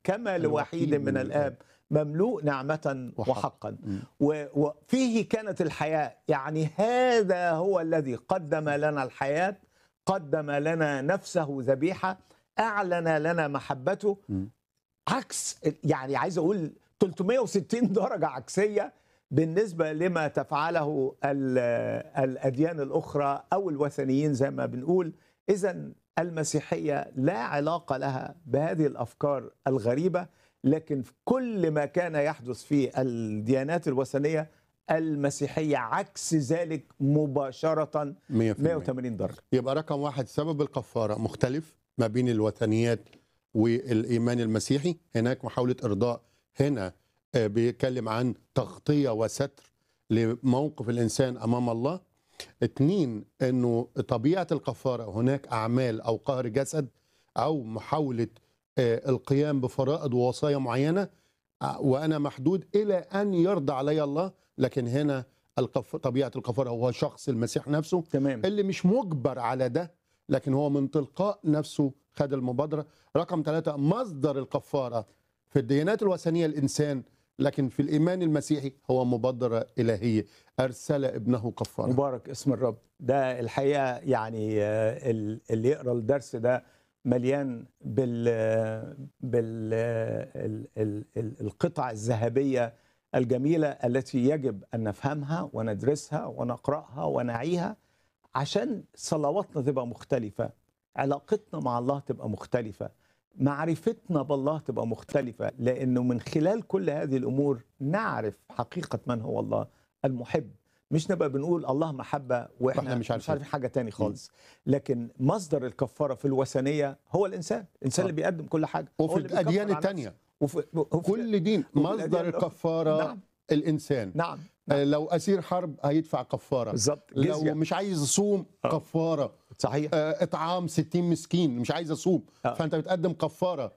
كما لوحيد من الآب مملوء نعمة وحق. وحقا مم. و- وفيه كانت الحياة يعني هذا هو الذي قدم لنا الحياة قدم لنا نفسه ذبيحة أعلن لنا محبته مم. عكس يعني عايز أقول 360 درجة عكسية بالنسبة لما تفعله ال- الأديان الأخرى أو الوثنيين زي ما بنقول إذا المسيحية لا علاقة لها بهذه الأفكار الغريبة لكن في كل ما كان يحدث في الديانات الوثنية المسيحية عكس ذلك مباشرة 100% 180 درجة يبقى رقم واحد سبب الكفارة مختلف ما بين الوثنيات والإيمان المسيحي هناك محاولة إرضاء هنا آه، بيتكلم عن تغطية وستر لموقف الإنسان أمام الله اتنين أنه طبيعة الكفارة هناك أعمال أو قهر جسد أو محاولة آه، القيام بفرائض ووصايا معينة آه، وأنا محدود إلى أن يرضى علي الله لكن هنا القف... طبيعة الكفارة هو شخص المسيح نفسه تمام اللي مش مجبر على ده لكن هو من تلقاء نفسه خد المبادرة رقم ثلاثة مصدر الكفارة في الديانات الوثنية الإنسان لكن في الإيمان المسيحي هو مبادرة إلهية أرسل ابنه كفارة مبارك اسم الرب ده الحقيقه يعني آه، ال- اللي يقرا الدرس ده مليان بال بال ال- ال- ال- القطع الذهبيه الجميله التي يجب ان نفهمها وندرسها ونقراها ونعيها عشان صلواتنا تبقى مختلفه علاقتنا مع الله تبقى مختلفه معرفتنا بالله تبقى مختلفه لانه من خلال كل هذه الامور نعرف حقيقه من هو الله المحب مش نبقى بنقول الله محبة واحنا وإحنا مش مش عارفين. عارفين حاجة تاني خالص لكن مصدر الكفارة في الوثنية هو الإنسان الإنسان آه. اللي بيقدم كل حاجة هو وفي اللي بيكفر الأديان عن التانية نفسه. وفي وفي كل دين وفي مصدر الأديان الأخرى. الكفارة نعم الإنسان نعم آه، لو أسير حرب هيدفع كفارة بالظبط لو جزية مش عايز يصوم آه. كفارة صحيح آه، إطعام 60 مسكين مش عايز أصوم آه. فأنت بتقدم كفارة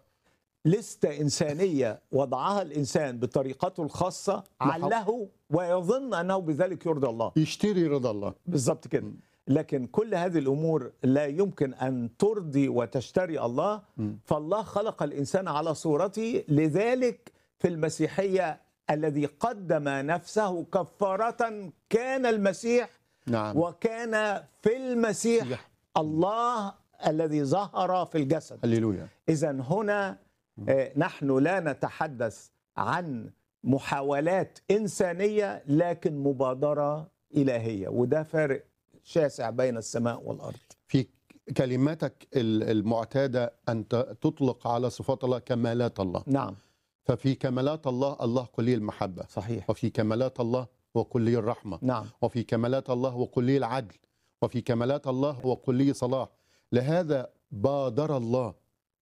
لستة إنسانية وضعها الإنسان بطريقته الخاصة محو- عله ويظن أنه بذلك يرضي الله يشتري رضا الله بالظبط كده م. لكن كل هذه الامور لا يمكن ان ترضي وتشتري الله م. فالله خلق الانسان على صورته لذلك في المسيحيه الذي قدم نفسه كفاره كان المسيح نعم وكان في المسيح يح- الله الذي ظهر في الجسد هللويا إذا هنا آه، نحن لا نتحدث عن محاولات إنسانية لكن مبادرة إلهية وده فارق شاسع بين السماء والأرض في كلماتك ال- المعتادة أن ت- تطلق على صفات الله كمالات الله نعم ففي كمالات الله الله كلي المحبة صحيح وفي كمالات الله هو كلي الرحمة نعم وفي كمالات الله هو كلي العدل وفي كمالات الله هو كلي صلاح لهذا بادر الله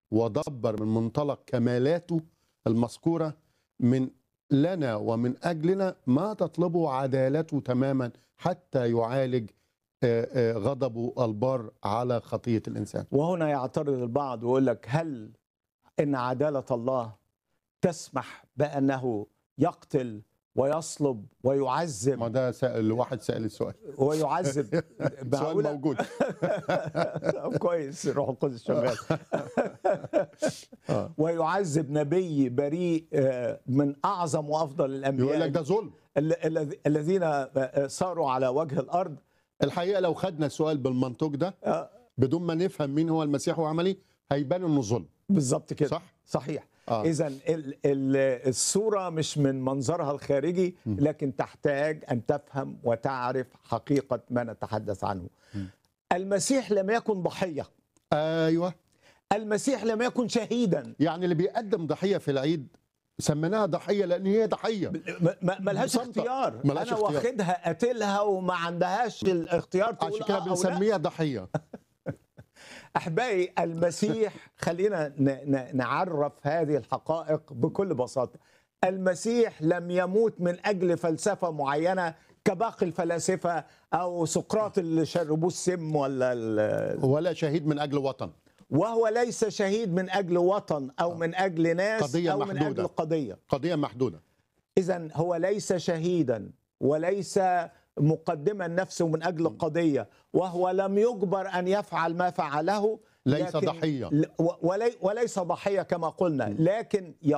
ودبر من منطلق كمالاته المذكورة من لنا ومن أجلنا ما تطلبه عدالته تماما حتى يعالج آه، آه، غضبه البار على خطية الإنسان وهنا يعترض البعض ويقول لك هل إن عدالة الله تسمح بأنه يقتل ويصلب ويعذب ما ده سأل واحد سأل السؤال ويعذب سؤال معقولة موجود طب كويس الروح القدس شغال آه. ويعذب نبي بريء آه، من اعظم وافضل يقول لك الانبياء ده ظلم ال- الذ- الذين آه، صاروا على وجه الارض الحقيقة لو خدنا السؤال بالمنطق ده آه، بدون ما نفهم مين هو المسيح وعمل ايه هيبان انه ظلم بالظبط كده صح؟ صحيح آه. اذا ال- ال- الصوره مش من منظرها الخارجي لكن تحتاج ان تفهم وتعرف حقيقه ما نتحدث عنه المسيح لم يكن ضحيه ايوه المسيح لم يكن شهيدا يعني اللي بيقدم ضحيه في العيد سميناها ضحيه لان هي ضحيه ما- ما- ملهاش بسيطة. اختيار ملهاش انا اختيار. واخدها قاتلها وما عندهاش الاختيار تقول عشان كده آه أو لا. بنسميها ضحيه احبائي المسيح خلينا ن- ن- نعرف هذه الحقائق بكل بساطه المسيح لم يموت من اجل فلسفه معينه كباقي الفلاسفه او سقراط اللي شربوه السم ولا ال- ولا شهيد من اجل وطن وهو ليس شهيد من اجل وطن او من اجل ناس قضية او من محدودة. اجل قضيه قضيه محدوده اذا هو ليس شهيدا وليس مقدما نفسه من اجل قضيه وهو لم يجبر ان يفعل ما فعله ليس لكن- ضحيه ل- و- ولي وليس ضحيه كما قلنا لكن